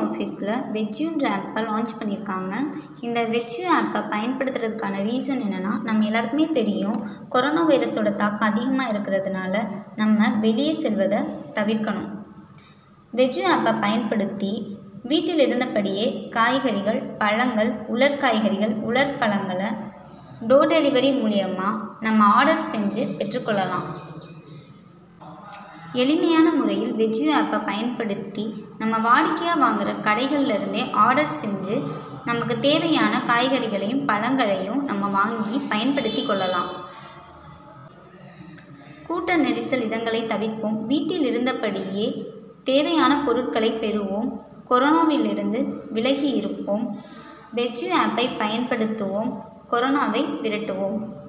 ஆஃபீஸில் வெஜ்யூன்ற ஆப்பை லான்ச் பண்ணியிருக்காங்க இந்த வெஜ்யூ ஆப்பை பயன்படுத்துறதுக்கான ரீசன் என்னென்னா நம்ம எல்லாருக்குமே தெரியும் கொரோனா வைரஸோட தாக்கம் அதிகமாக இருக்கிறதுனால நம்ம வெளியே செல்வதை தவிர்க்கணும் வெஜ்யூ ஆப்பை பயன்படுத்தி வீட்டில் இருந்தபடியே காய்கறிகள் பழங்கள் உலர் காய்கறிகள் உலர் பழங்களை டோர் டெலிவரி மூலியமாக நம்ம ஆர்டர் செஞ்சு பெற்றுக்கொள்ளலாம் எளிமையான முறையில் வெஜ்யூ ஆப்பை பயன்படுத்தி நம்ம வாடிக்கையாக வாங்குகிற கடைகள்ல இருந்தே ஆர்டர் செஞ்சு நமக்கு தேவையான காய்கறிகளையும் பழங்களையும் நம்ம வாங்கி பயன்படுத்தி கொள்ளலாம் கூட்ட நெரிசல் இடங்களை தவிர்ப்போம் வீட்டில் இருந்தபடியே தேவையான பொருட்களை பெறுவோம் கொரோனாவிலிருந்து விலகி இருப்போம் வெஜ்யூ ஆப்பை பயன்படுத்துவோம் கொரோனாவை விரட்டுவோம்